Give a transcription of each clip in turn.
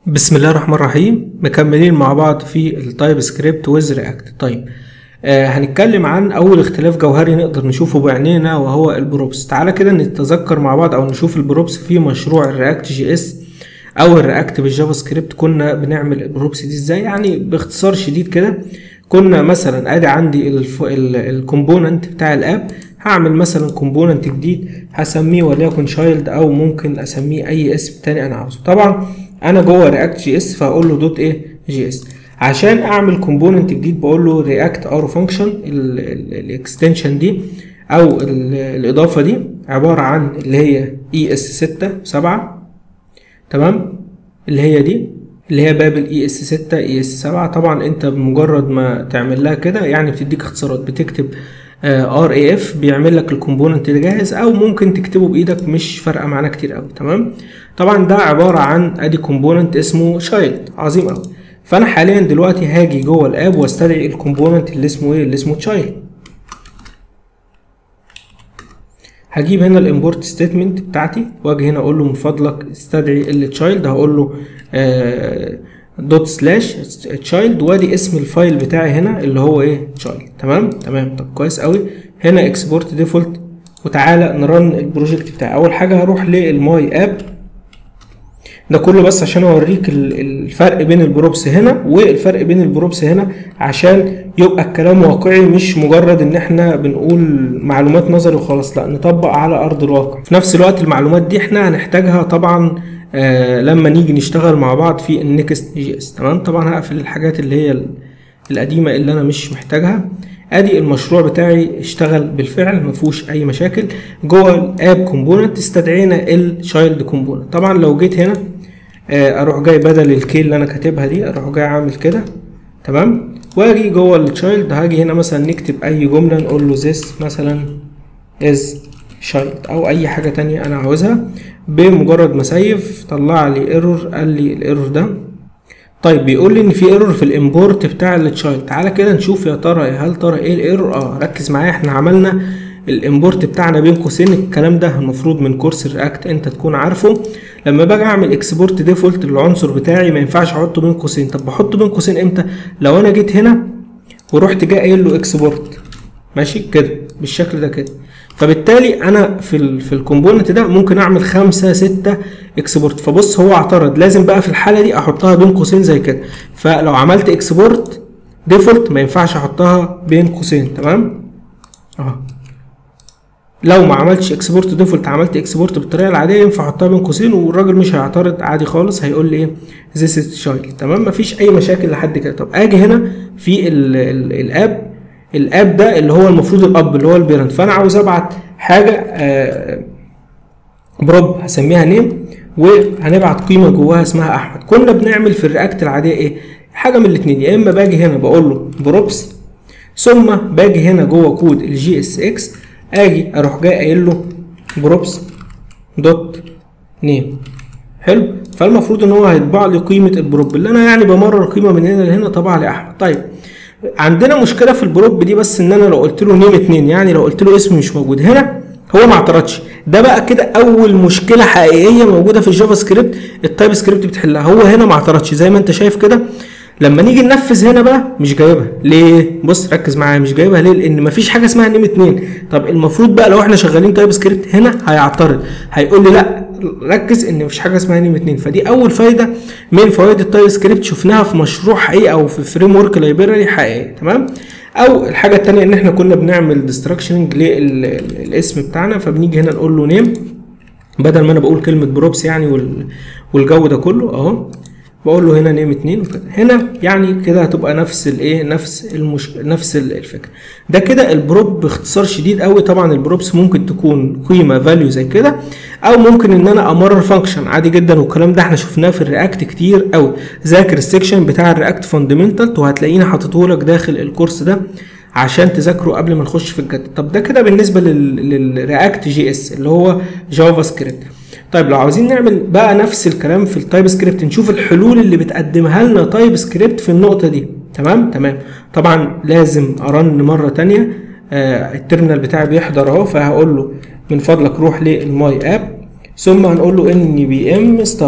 بسم الله الرحمن الرحيم مكملين مع بعض في التايب سكريبت ويز رياكت طيب آه هنتكلم عن اول اختلاف جوهري نقدر نشوفه بعينينا وهو البروبس تعالى كده نتذكر مع بعض او نشوف البروبس في مشروع الرياكت جي اس او الرياكت بالجافا سكريبت كنا بنعمل البروبس دي ازاي يعني باختصار شديد كده كنا مثلا ادي عندي الكومبوننت بتاع الاب هعمل مثلا كومبوننت جديد هسميه وليكن شايلد او ممكن اسميه اي اسم تاني انا عاوزه طبعا انا جوه رياكت جي اس فهقول له دوت ايه جي اس عشان اعمل كومبوننت جديد بقول له رياكت ار فانكشن الاكستنشن دي او الاضافه دي عباره عن اللي هي اي اس 6 7 تمام اللي هي دي اللي هي باب الاي اس 6 اي اس 7 طبعا انت بمجرد ما تعمل لها كده يعني بتديك اختصارات بتكتب ار اي اف بيعمل لك الكومبوننت اللي جاهز او ممكن تكتبه بايدك مش فارقه معانا كتير قوي تمام طبعا ده عباره عن ادي كومبوننت اسمه شايلد عظيم قوي فانا حاليا دلوقتي هاجي جوه الاب واستدعي الكومبوننت اللي اسمه ايه اللي اسمه تشايلد هجيب هنا الامبورت ستيتمنت بتاعتي واجي هنا اقول له من فضلك استدعي التشايلد هقول له آه دوت سلاش تشايلد وادي اسم الفايل بتاعي هنا اللي هو ايه تشايلد تمام تمام طب كويس قوي هنا اكسبورت ديفولت وتعالى نرن البروجكت بتاعي اول حاجه هروح للماي اب ده كله بس عشان اوريك الفرق بين البروبس هنا والفرق بين البروبس هنا عشان يبقى الكلام واقعي مش مجرد ان احنا بنقول معلومات نظري وخلاص لا نطبق على ارض الواقع في نفس الوقت المعلومات دي احنا هنحتاجها طبعا آه لما نيجي نشتغل مع بعض في النكست جي اس تمام طبعا هقفل الحاجات اللي هي القديمه اللي انا مش محتاجها ادي المشروع بتاعي اشتغل بالفعل ما فيهوش اي مشاكل جوه الاب كومبوننت استدعينا الشايلد كومبوننت طبعا لو جيت هنا آه اروح جاي بدل الكي اللي انا كاتبها دي اروح جاي عامل كده تمام واجي جوه التشايلد هاجي هنا مثلا نكتب اي جمله نقول له this مثلا is child او اي حاجه تانية انا عاوزها بمجرد ما سيف طلع لي ايرور قال لي الايرور ده طيب بيقول لي ان في ايرور في الامبورت بتاع التشايلد تعالى كده نشوف يا ترى هل ترى ايه الايرور اه ركز معايا احنا عملنا الامبورت بتاعنا بين قوسين الكلام ده المفروض من كورس الرياكت انت تكون عارفه لما باجي اعمل اكسبورت ديفولت للعنصر بتاعي ما ينفعش احطه بين قوسين طب بحطه بين قوسين امتى لو انا جيت هنا ورحت جاي قايل له اكسبورت ماشي كده بالشكل ده كده فبالتالي انا في ال في الكومبوننت ده ممكن اعمل خمسة ستة اكسبورت فبص هو اعترض لازم بقى في الحالة دي احطها بين قوسين زي كده فلو عملت اكسبورت ديفولت ما ينفعش احطها بين قوسين تمام اهو لو ما عملتش اكسبورت ديفولت عملت اكسبورت بالطريقه العاديه ينفع احطها بين قوسين والراجل مش هيعترض عادي خالص هيقول لي ايه ذيس از شايلد تمام مفيش اي مشاكل لحد كده طب اجي هنا في ال ال الاب الاب ده اللي هو المفروض الاب اللي هو البيرنت فانا عاوز ابعت حاجه آه بروب هسميها نيم وهنبعت قيمه جواها اسمها احمد كنا بنعمل في الرياكت العاديه ايه حاجه من الاثنين يا اما باجي هنا بقول له بروبس ثم باجي هنا جوه كود الجي اس اكس اجي اروح جاي قايل له بروبس دوت نيم حلو فالمفروض ان هو هيطبع لي قيمه البروب اللي انا يعني بمرر قيمه من هنا لهنا طبع لي احمد طيب عندنا مشكله في البروب دي بس ان انا لو قلت له نيم اتنين يعني لو قلت له اسم مش موجود هنا هو ما اعترضش ده بقى كده اول مشكله حقيقيه موجوده في الجافا سكريبت التايب سكريبت بتحلها هو هنا ما اعترضش زي ما انت شايف كده لما نيجي ننفذ هنا بقى مش جايبها ليه بص ركز معايا مش جايبها ليه لان مفيش حاجه اسمها نيم اتنين طب المفروض بقى لو احنا شغالين تايب سكريبت هنا هيعترض هيقول لي لا ركز ان مفيش حاجه اسمها نيم اتنين فدي اول فايده من فوائد التايب سكريبت شفناها في مشروع حقيقي او في فريم ورك لايبراري حقيقي تمام او الحاجه الثانيه ان احنا كنا بنعمل ديستراكشننج للاسم بتاعنا فبنيجي هنا نقول له نيم بدل ما انا بقول كلمه بروبس يعني والجو ده كله اهو بقول له هنا نيم اتنين وكده هنا يعني كده هتبقى نفس الايه نفس المش... نفس الفكره ده كده البروب باختصار شديد قوي طبعا البروبس ممكن تكون قيمه فاليو زي كده او ممكن ان انا امرر فانكشن عادي جدا والكلام ده احنا شفناه في الرياكت كتير قوي ذاكر السكشن بتاع الرياكت فاندمنتال وهتلاقيني حاطته لك داخل الكورس ده عشان تذاكره قبل ما نخش في الجد طب ده كده بالنسبه لل... للرياكت جي اس اللي هو جافا سكريبت طيب لو عاوزين نعمل بقى نفس الكلام في التايب سكريبت نشوف الحلول اللي بتقدمها لنا تايب سكريبت في النقطه دي تمام تمام طبعا لازم ارن مره تانية آه التيرمينال بتاعي بيحضر اهو فهقول له من فضلك روح للماي اب ثم هنقول له ان بي ام ستارت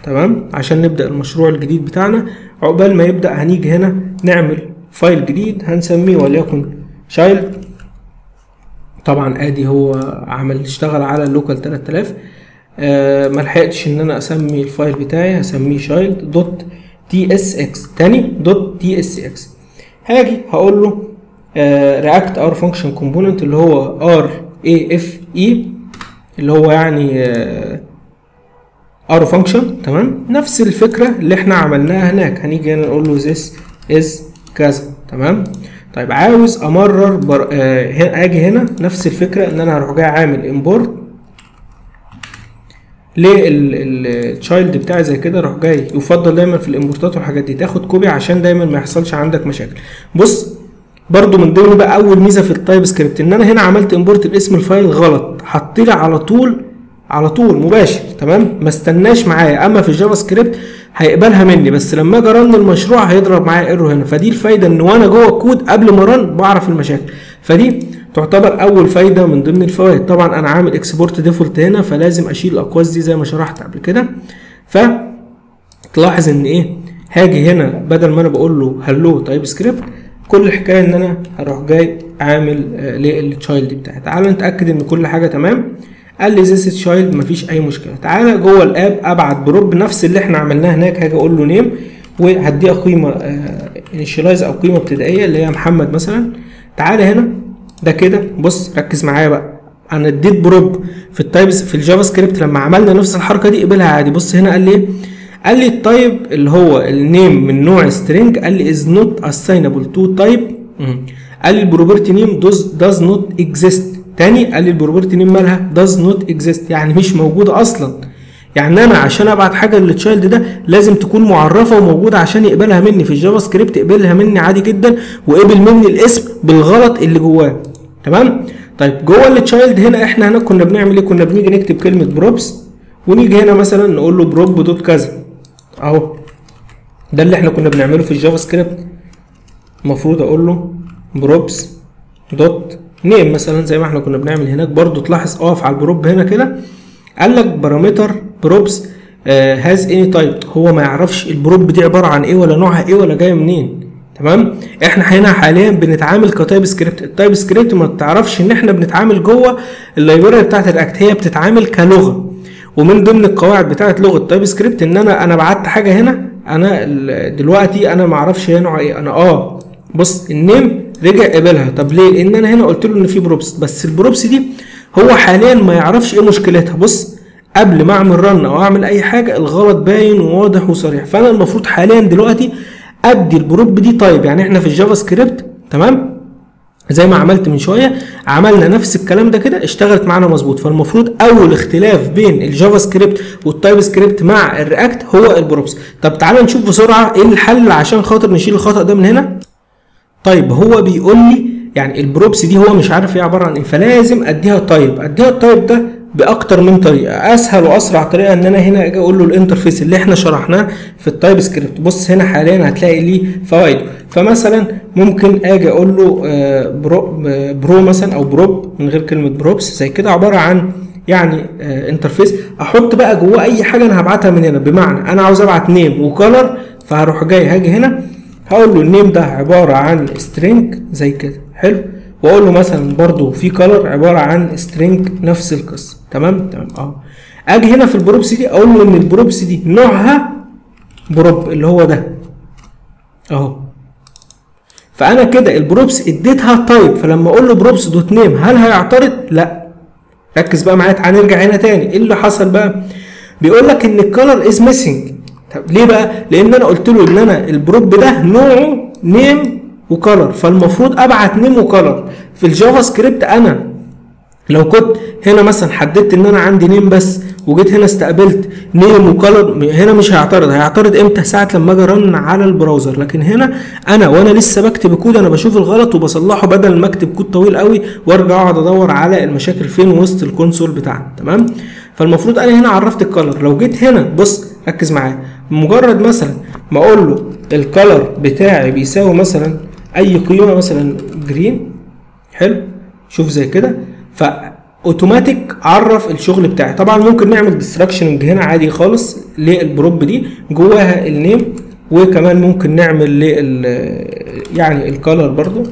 تمام عشان نبدا المشروع الجديد بتاعنا عقبال ما يبدا هنيجي هنا نعمل فايل جديد هنسميه وليكن child طبعا ادي هو عمل اشتغل على اللوكال 3000 آه ما لحقتش ان انا اسمي الفايل بتاعي هسميه child دوت تي اس اكس تاني دوت تي اس اكس هاجي هقول له رياكت ار فانكشن كومبوننت اللي هو ار اي اف اي اللي هو يعني ار فانكشن تمام نفس الفكره اللي احنا عملناها هناك هنيجي هنا نقول له this is كذا تمام طيب عاوز امرر بر... آه اجي هنا نفس الفكره ان انا هروح جاي عامل امبورت للتشايلد بتاعي زي كده اروح جاي يفضل دايما في الامبورتات والحاجات دي تاخد كوبي عشان دايما ما يحصلش عندك مشاكل بص برضو من ضمن بقى اول ميزه في التايب سكريبت ان انا هنا عملت امبورت باسم الفايل غلط حط لي على طول على طول مباشر تمام ما استناش معايا اما في الجافا سكريبت هيقبلها مني بس لما اجي ارن المشروع هيضرب معايا ايرور هنا فدي الفايده ان وانا جوه الكود قبل ما ارن بعرف المشاكل فدي تعتبر اول فايده من ضمن الفوائد طبعا انا عامل اكسبورت ديفولت هنا فلازم اشيل الاقواس دي زي ما شرحت قبل كده ف تلاحظ ان ايه هاجي هنا بدل ما انا بقول له هلو تايب سكريبت كل الحكايه ان انا هروح جاي عامل آه للتشايلد بتاعي تعال نتاكد ان كل حاجه تمام قال لي ذيس تشايلد مفيش اي مشكله تعالى جوه الاب ابعت بروب نفس اللي احنا عملناه هناك هاجي اقول له نيم وهديها قيمه انيشلايز او قيمه ابتدائيه اللي هي محمد مثلا تعالى هنا ده كده بص ركز معايا بقى انا اديت بروب في التايبس في الجافا سكريبت لما عملنا نفس الحركه دي قبلها عادي بص هنا قال لي ايه قال لي التايب اللي هو النيم من نوع سترينج قال لي از نوت اساينبل تو تايب قال لي البروبرتي نيم دوز داز نوت اكزيست تاني قال لي البروبرتي نيم مالها داز نوت اكزيست يعني مش موجوده اصلا يعني انا عشان ابعت حاجه للتشايلد ده لازم تكون معرفه وموجوده عشان يقبلها مني في الجافا سكريبت يقبلها مني عادي جدا وقبل مني الاسم بالغلط اللي جواه تمام طيب جوه التشايلد هنا احنا هنا كنا بنعمل ايه كنا بنيجي نكتب كلمه بروبس ونيجي هنا مثلا نقول له بروب دوت كذا اهو ده اللي احنا كنا بنعمله في الجافا سكريبت المفروض اقول له بروبس دوت نيم مثلا زي ما احنا كنا بنعمل هناك برضو تلاحظ اقف على البروب هنا كده قال لك بارامتر بروبس هاز اني تايب هو ما يعرفش البروب دي عباره عن ايه ولا نوعها ايه ولا جايه منين تمام احنا هنا حاليا بنتعامل كتايب سكريبت التايب سكريبت ما تعرفش ان احنا بنتعامل جوه اللايبراري بتاعت الرياكت هي بتتعامل كلغه ومن ضمن القواعد بتاعت لغه تايب سكريبت ان انا انا بعت حاجه هنا انا دلوقتي انا ما اعرفش هي نوعها ايه انا اه بص النيم رجع قبلها طب ليه لان انا هنا قلت له ان في بروبس بس البروبس دي هو حاليا ما يعرفش ايه مشكلتها بص قبل ما اعمل رن او اعمل اي حاجه الغلط باين وواضح وصريح فانا المفروض حاليا دلوقتي ادي البروب دي طيب يعني احنا في الجافا سكريبت تمام زي ما عملت من شويه عملنا نفس الكلام ده كده اشتغلت معانا مظبوط فالمفروض اول اختلاف بين الجافا سكريبت والتايب سكريبت مع الرياكت هو البروبس طب تعالى نشوف بسرعه ايه الحل عشان خاطر نشيل الخطا ده من هنا طيب هو بيقول لي يعني البروبس دي هو مش عارف هي عباره عن ايه فلازم اديها تايب اديها التايب ده باكتر من طريقه اسهل واسرع طريقه ان انا هنا اجي اقول له الانترفيس اللي احنا شرحناه في التايب سكريبت بص هنا حاليا هتلاقي ليه فوائد فمثلا ممكن اجي اقول له برو, برو مثلا او بروب من غير كلمه بروبس زي كده عباره عن يعني انترفيس احط بقى جواه اي حاجه انا هبعتها من هنا بمعنى انا عاوز ابعت نيم وكلر فهروح جاي هاجي هنا هقول له النيم ده عباره عن سترينج زي كده حلو واقول له مثلا برضو في كلر عباره عن سترينج نفس القصه تمام تمام اه اجي هنا في البروبس دي اقول له ان البروبس دي نوعها بروب اللي هو ده اهو فانا كده البروبس اديتها تايب فلما اقول له بروبس دوت نيم هل هيعترض لا ركز بقى معايا تعالى نرجع هنا تاني ايه اللي حصل بقى بيقول لك ان الكلر از ميسنج طب ليه بقى لان انا قلت له ان انا البروب ده نوعه نيم وكلر فالمفروض ابعت نيم وكلر في الجافا سكريبت انا لو كنت هنا مثلا حددت ان انا عندي نيم بس وجيت هنا استقبلت نيم وكلر هنا مش هيعترض هيعترض امتى ساعه لما اجي ارن على البراوزر لكن هنا انا وانا لسه بكتب الكود انا بشوف الغلط وبصلحه بدل ما اكتب كود طويل قوي وارجع اقعد ادور على المشاكل فين وسط الكونسول بتاعنا تمام فالمفروض انا هنا عرفت الكلر لو جيت هنا بص ركز معايا مجرد مثلا ما اقول له الكلر بتاعي بيساوي مثلا اي قيمه مثلا جرين حلو شوف زي كده اوتوماتيك عرف الشغل بتاعي طبعا ممكن نعمل ديستراكشنج هنا عادي خالص للبروب دي جواها النيم وكمان ممكن نعمل لل يعني الكالر برضو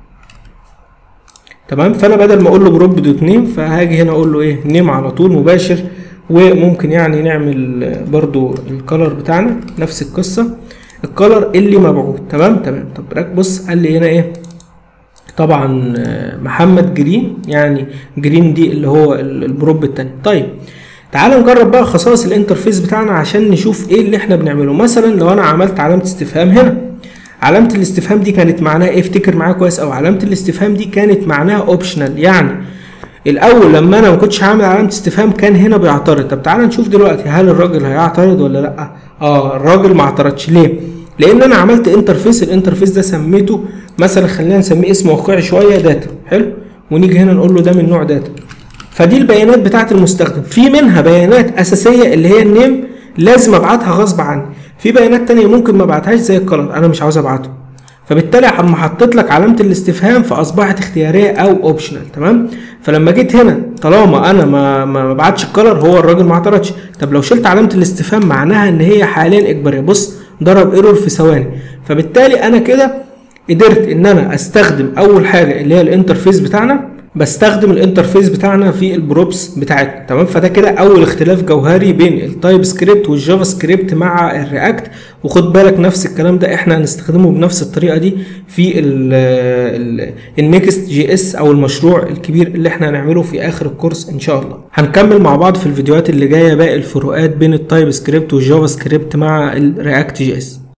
تمام فانا بدل ما اقول له بروب دوت نيم فهاجي هنا اقول له ايه نيم على طول مباشر وممكن يعني نعمل برضو الكالر بتاعنا نفس القصه الكالر اللي مبعوث تمام تمام طب بص قال لي هنا ايه طبعا محمد جرين يعني جرين دي اللي هو البروب التاني طيب تعال نجرب بقى خصائص الانترفيس بتاعنا عشان نشوف ايه اللي احنا بنعمله مثلا لو انا عملت علامه استفهام هنا علامه الاستفهام دي كانت معناها ايه افتكر معايا كويس او علامه الاستفهام دي كانت معناها اوبشنال يعني الاول لما انا ما كنتش هعمل علامه استفهام كان هنا بيعترض طب تعال نشوف دلوقتي هل الراجل هيعترض ولا لا اه الراجل ما اعترضش ليه لان انا عملت انترفيس الانترفيس ده سميته مثلا خلينا نسميه اسم واقعي شويه داتا حلو ونيجي هنا نقول له ده من نوع داتا فدي البيانات بتاعه المستخدم في منها بيانات اساسيه اللي هي النيم لازم ابعتها غصب عني في بيانات تانية ممكن ما ابعتهاش زي الكلر انا مش عاوز ابعته فبالتالي اما حطيت لك علامه الاستفهام فاصبحت اختياريه او اوبشنال تمام فلما جيت هنا طالما انا ما ما بعتش الكلر هو الراجل ما اعترضش طب لو شلت علامه الاستفهام معناها ان هي حاليا اجباريه بص ضرب ايرور في ثواني فبالتالي انا كده قدرت ان انا استخدم اول حاجه اللي هي الانترفيس بتاعنا بستخدم الانترفيس بتاعنا في البروبس بتاعتنا تمام فده كده اول اختلاف جوهري بين التايب سكريبت والجافا سكريبت مع الرياكت وخد بالك نفس الكلام ده احنا هنستخدمه بنفس الطريقه دي في النكست جي اس او المشروع الكبير اللي احنا هنعمله في اخر الكورس ان شاء الله هنكمل مع بعض في الفيديوهات اللي جايه باقي الفروقات بين التايب سكريبت والجافا سكريبت مع الرياكت جي اس